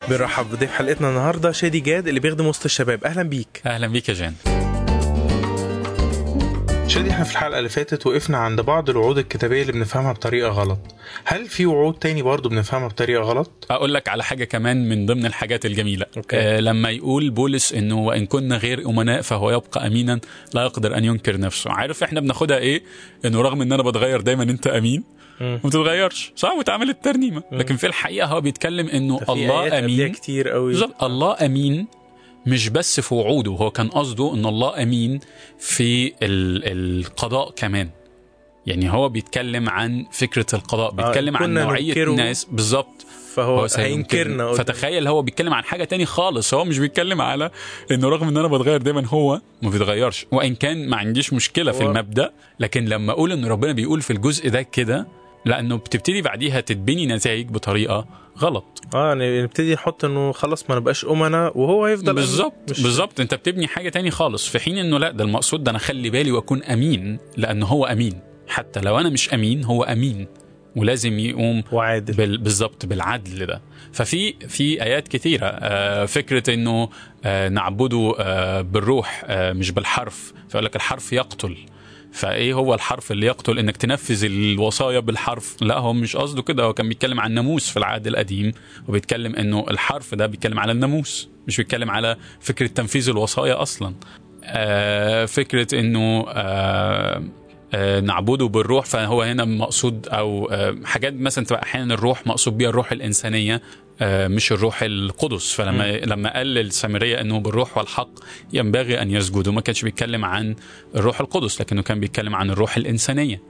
بنرحب بضيف حلقتنا النهارده شادي جاد اللي بيخدم وسط الشباب اهلا بيك اهلا بيك يا جان شادي احنا في الحلقه اللي فاتت وقفنا عند بعض الوعود الكتابيه اللي بنفهمها بطريقه غلط هل في وعود تاني برضه بنفهمها بطريقه غلط اقول لك على حاجه كمان من ضمن الحاجات الجميله أوكي. آه لما يقول بولس انه وان كنا غير امناء فهو يبقى امينا لا يقدر ان ينكر نفسه عارف احنا بناخدها ايه انه رغم ان انا بتغير دايما انت امين مم. ما بتتغيرش صح وتعمل الترنيمه لكن في الحقيقه هو بيتكلم انه في آيات الله قبليها امين كتير قوي بالظبط الله امين مش بس في وعوده هو كان قصده ان الله امين في ال- القضاء كمان يعني هو بيتكلم عن فكره القضاء بيتكلم عن كنا نوعيه ننكره الناس بالظبط فهو هو سينكرنا. هينكرنا قدام. فتخيل هو بيتكلم عن حاجه تاني خالص هو مش بيتكلم على انه رغم ان انا بتغير دايما هو ما بيتغيرش وان كان ما عنديش مشكله في هو- المبدا لكن لما اقول ان ربنا بيقول في الجزء ده كده لانه بتبتدي بعديها تتبني نتائج بطريقه غلط اه يعني نبتدي نحط انه خلاص ما نبقاش امنا وهو يفضل بالظبط مش- بالظبط انت بتبني حاجه تاني خالص في حين انه لا ده المقصود ده انا اخلي بالي واكون امين لانه هو امين حتى لو انا مش امين هو امين ولازم يقوم وعادل بال- بالظبط بالعدل ده ففي في ايات كثيره آه، فكره انه آه، نعبده آه، بالروح آه، مش بالحرف فيقول لك الحرف يقتل فايه هو الحرف اللي يقتل انك تنفذ الوصايا بالحرف لا هو مش قصده كده هو كان بيتكلم عن الناموس في العهد القديم وبيتكلم انه الحرف ده بيتكلم على الناموس مش بيتكلم على فكره تنفيذ الوصايا اصلا آه، فكره انه آه، آه، نعبده بالروح فهو هنا مقصود او آه، حاجات مثلا تبقى احيانا الروح مقصود بيها الروح الانسانيه آه، مش الروح القدس فلما لما قال للسامريه انه بالروح والحق ينبغي ان يسجدوا ما كانش بيتكلم عن الروح القدس لكنه كان بيتكلم عن الروح الانسانيه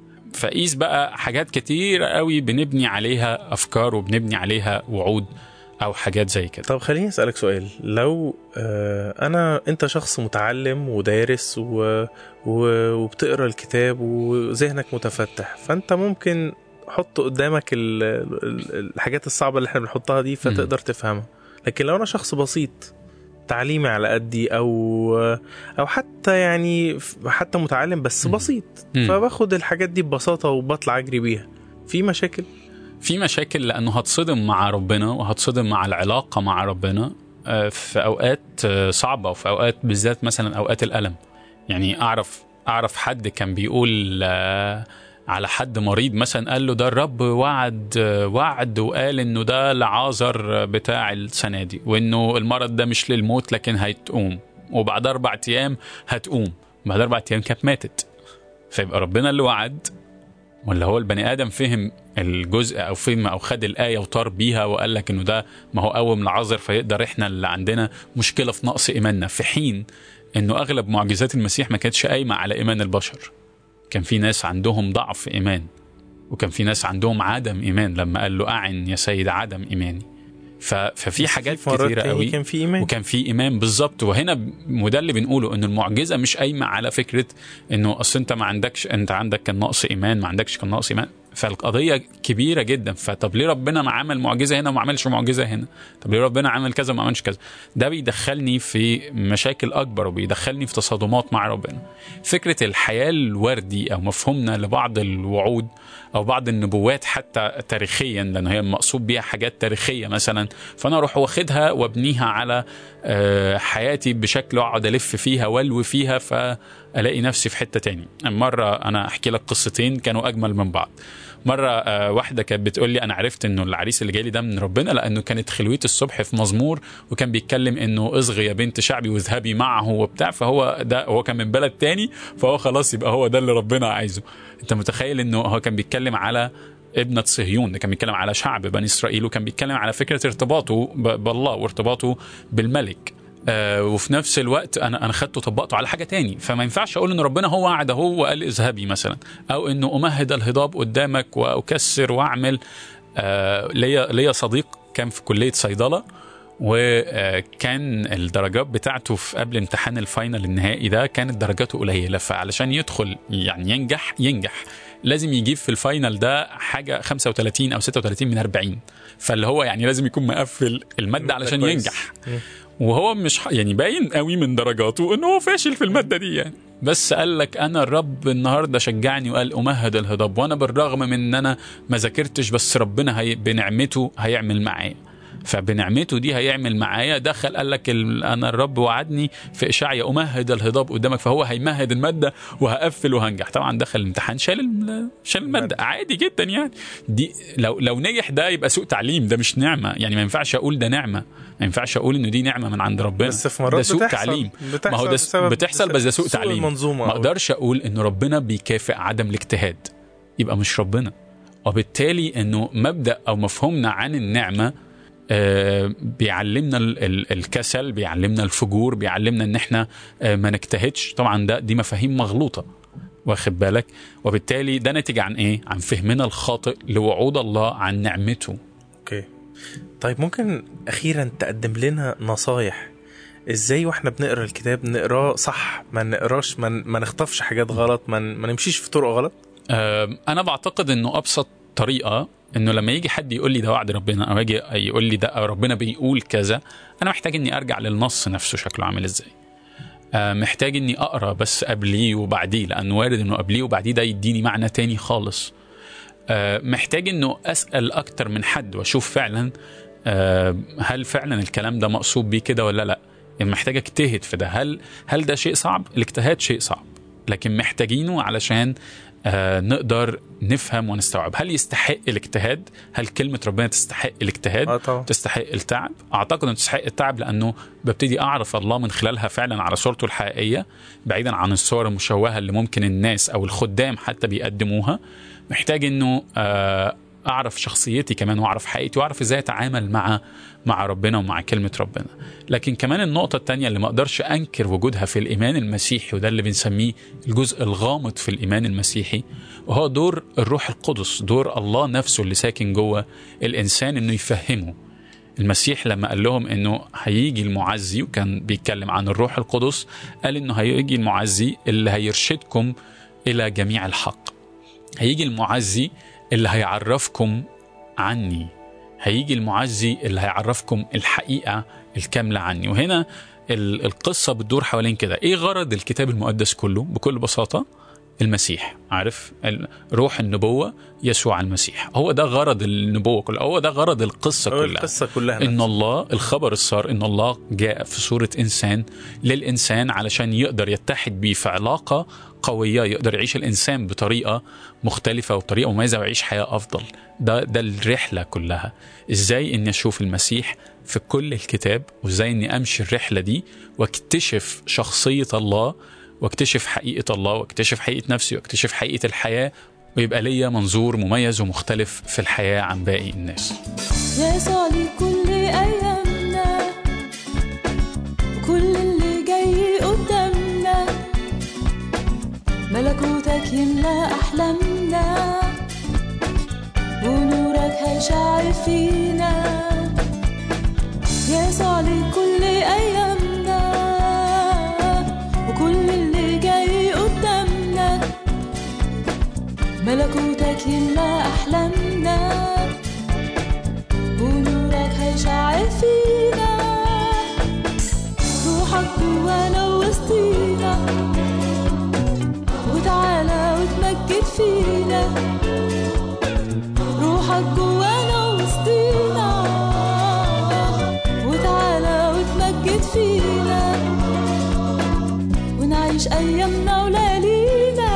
فقيس بقى حاجات كتير قوي بنبني عليها افكار وبنبني عليها وعود او حاجات زي كده طب خليني اسالك سؤال لو آه انا انت شخص متعلم ودارس و... و... وبتقرا الكتاب وذهنك متفتح فانت ممكن حط قدامك ال... ال- الحاجات الصعبه اللي احنا بنحطها دي فتقدر تفهمها لكن لو انا شخص بسيط تعليمي على قدي او او حتى يعني حتى متعلم بس مم. بسيط مم. فباخد الحاجات دي ببساطه وبطلع اجري بيها في مشاكل في مشاكل لانه هتصدم مع ربنا وهتصدم مع العلاقه مع ربنا آه، في اوقات آه، صعبه وفي اوقات بالذات مثلا اوقات الالم يعني اعرف اعرف حد كان بيقول آه، على حد مريض مثلا قال له ده الرب وعد آه، وعد وقال انه ده لعازر بتاع السنه دي وانه المرض ده مش للموت لكن هتقوم وبعد اربع ايام هتقوم بعد اربع ايام كانت ماتت فيبقى ربنا اللي وعد ولا هو البني ادم فهم الجزء او فهم او خد الايه وطار بيها وقال لك انه ده ما هو قوم لعذر فيقدر احنا اللي عندنا مشكله في نقص ايماننا في حين انه اغلب معجزات المسيح ما كانتش قايمه على ايمان البشر كان في ناس عندهم ضعف ايمان وكان في ناس عندهم عدم ايمان لما قال له اعن يا سيد عدم ايماني ف- ففي حاجات في مرات كتيره تاني قوي كان في ايمان وكان في ايمان بالظبط وهنا ب- وده اللي بنقوله ان المعجزه مش قايمه على فكره انه اصل انت ما عندكش انت عندك كان نقص ايمان ما عندكش كان نقص ايمان فالقضيه كبيره جدا فطب ليه ربنا ما عمل معجزه هنا وما عملش معجزه هنا طب ليه ربنا عمل كذا وما عملش كذا ده بيدخلني في مشاكل اكبر وبيدخلني في تصادمات مع ربنا فكره الحياه الوردي او مفهومنا لبعض الوعود او بعض النبوات حتى تاريخيا لان هي مقصود بيها حاجات تاريخيه مثلا فانا اروح واخدها وابنيها على آه، حياتي بشكل اقعد الف فيها والوي فيها فالاقي نفسي في حته تاني مره انا احكي لك قصتين كانوا اجمل من بعض مره آه، واحده كانت بتقول لي انا عرفت انه العريس اللي جاي لي ده من ربنا لانه كانت خلوية الصبح في مزمور وكان بيتكلم انه اصغي يا بنت شعبي واذهبي معه وبتاع فهو ده هو كان من بلد تاني فهو خلاص يبقى هو ده اللي ربنا عايزه انت متخيل انه هو كان بيتكلم على ابنة صهيون ده كان بيتكلم على شعب بني اسرائيل وكان بيتكلم على فكره ارتباطه ب- بالله وارتباطه بالملك آه وفي نفس الوقت انا انا خدته طبقته على حاجه تاني فما ينفعش اقول ان ربنا هو وعد هو وقال اذهبي مثلا او انه امهد الهضاب قدامك واكسر واعمل آه ليا ليا صديق كان في كليه صيدله وكان الدرجات بتاعته في قبل امتحان الفاينل النهائي ده كانت درجاته قليله فعلشان يدخل يعني ينجح ينجح لازم يجيب في الفاينل ده حاجه 35 او 36 من 40 فاللي هو يعني لازم يكون مقفل الماده علشان كويس. ينجح وهو مش ح- يعني باين قوي من درجاته انه هو فاشل في الماده دي يعني بس قال لك انا الرب النهارده شجعني وقال امهد الهضاب وانا بالرغم من ان انا ما ذاكرتش بس ربنا هي بنعمته هيعمل معايا فبنعمته دي هيعمل معايا دخل قال لك ال- انا الرب وعدني في اشعيا امهد الهضاب قدامك فهو هيمهد الماده وهقفل وهنجح طبعا دخل الامتحان شال ال- شال الماده عادي جدا يعني دي لو لو نجح ده يبقى سوء تعليم ده مش نعمه يعني ما ينفعش اقول ده نعمه ما ينفعش اقول انه دي نعمه من عند ربنا بس في مرات ده سوء بتحصل. تعليم بتحصل ما هو ده س- بسبب- بتحصل بس ده سوء سوء تعليم المنظومة ما أو- اقدرش اقول انه ربنا بيكافئ عدم الاجتهاد يبقى مش ربنا وبالتالي انه مبدا او مفهومنا عن النعمه آه، بيعلمنا ال- ال- الكسل بيعلمنا الفجور بيعلمنا ان احنا آه، ما نجتهدش طبعا ده دي مفاهيم مغلوطه واخد بالك وبالتالي ده ناتج عن ايه عن فهمنا الخاطئ لوعود الله عن نعمته اوكي طيب ممكن اخيرا تقدم لنا نصايح ازاي واحنا بنقرا الكتاب نقراه صح ما نقراش ما, ما نخطفش حاجات غلط ما, ما نمشيش في طرق غلط آه، انا بعتقد انه ابسط طريقه انه لما يجي حد يقول لي ده وعد ربنا او يجي يقول لي ده أو ربنا بيقول كذا انا محتاج اني ارجع للنص نفسه شكله عامل ازاي آه، محتاج اني اقرا بس قبليه وبعديه لانه وارد انه قبليه وبعديه ده يديني معنى تاني خالص آه، محتاج انه اسال اكتر من حد واشوف فعلا آه، هل فعلا الكلام ده مقصود بيه كده ولا لا يعني محتاج اجتهد في ده هل هل ده شيء صعب الاجتهاد شيء صعب لكن محتاجينه علشان آه نقدر نفهم ونستوعب هل يستحق الاجتهاد هل كلمة ربنا تستحق الاجتهاد اه طبعا تستحق التعب اعتقد ان تستحق التعب لانه ببتدي اعرف الله من خلالها فعلا على صورته الحقيقيه بعيدا عن الصور المشوهه اللي ممكن الناس او الخدام حتى بيقدموها محتاج انه آه، اعرف شخصيتي كمان واعرف حقيقتي واعرف ازاي اتعامل مع مع ربنا ومع كلمه ربنا لكن كمان النقطه الثانيه اللي ما اقدرش انكر وجودها في الايمان المسيحي وده اللي بنسميه الجزء الغامض في الايمان المسيحي وهو دور الروح القدس دور الله نفسه اللي ساكن جوه الانسان انه يفهمه المسيح لما قال لهم انه هيجي المعزي وكان بيتكلم عن الروح القدس قال انه هيجي المعزي اللي هيرشدكم الى جميع الحق هيجي المعزي اللي هيعرفكم عني هيجي المعزي اللي هيعرفكم الحقيقة الكاملة عني وهنا ال- القصة بتدور حوالين كده ايه غرض الكتاب المقدس كله بكل بساطة المسيح عارف ال- روح النبوة يسوع المسيح هو ده غرض النبوة كلها هو ده غرض القصة هو كلها القصه كلها ان نفسها. الله الخبر السار ان الله جاء في صوره انسان للانسان علشان يقدر يتحد بيه في علاقه قويه يقدر يعيش الانسان بطريقه مختلفه وبطريقه مميزه ويعيش حياه افضل ده ده الرحله كلها ازاي اني اشوف المسيح في كل الكتاب وازاي اني امشي الرحله دي واكتشف شخصيه الله واكتشف حقيقه الله واكتشف حقيقه نفسي واكتشف حقيقه الحياه ويبقى ليا منظور مميز ومختلف في الحياه عن باقي الناس يسوع لكل أيامنا وكل اللي جاي قدامنا ملكوتك يملى أحلامنا ونورك هيشع فينا يسوع لكل أيامنا وكل اللي جاي قدامنا ملكوتك يملى أحلامنا ونورك هيشع فينا روحك جوانا وسطينا وتعالى وتمجد فينا روحك جوانا وسطينا وتعالى وتمجد فينا ونعيش أيامنا وليالينا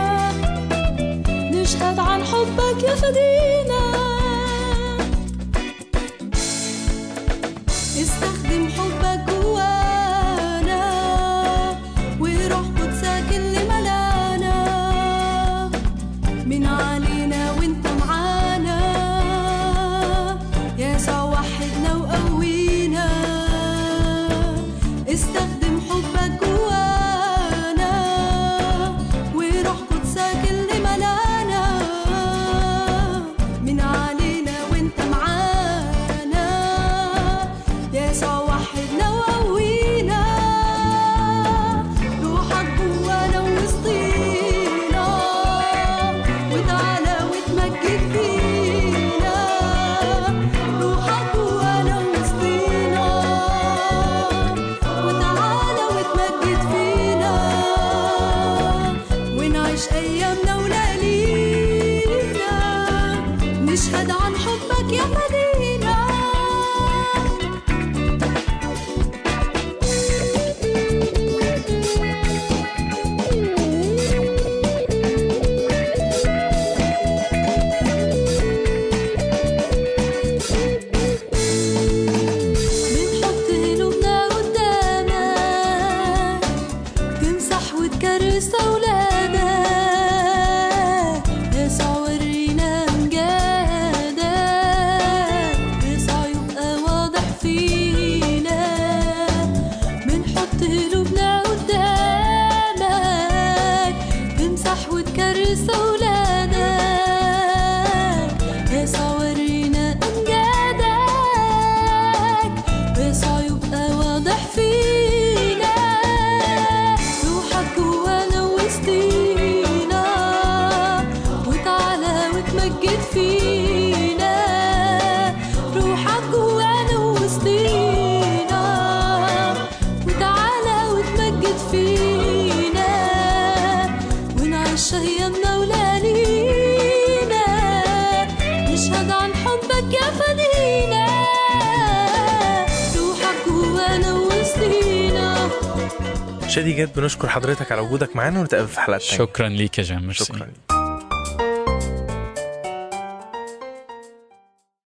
نشهد عن حبك يا فدينا استخدم حبك جوانا وروح قدسك اللي ملانا من علينا وانت معانا يسوع وحدنا وقوينا استخدم حبك جوانا وروح قدسك اللي ملانا من علينا وانت معانا يسوع عيش أيامنا وليالينا نشهد عن حبك يا فدينا روحك جوانا وسطينا شادي جد بنشكر حضرتك على وجودك معانا ونتقابل في حلقات تانية شكرا ليك يا جان ميرسي. شكرا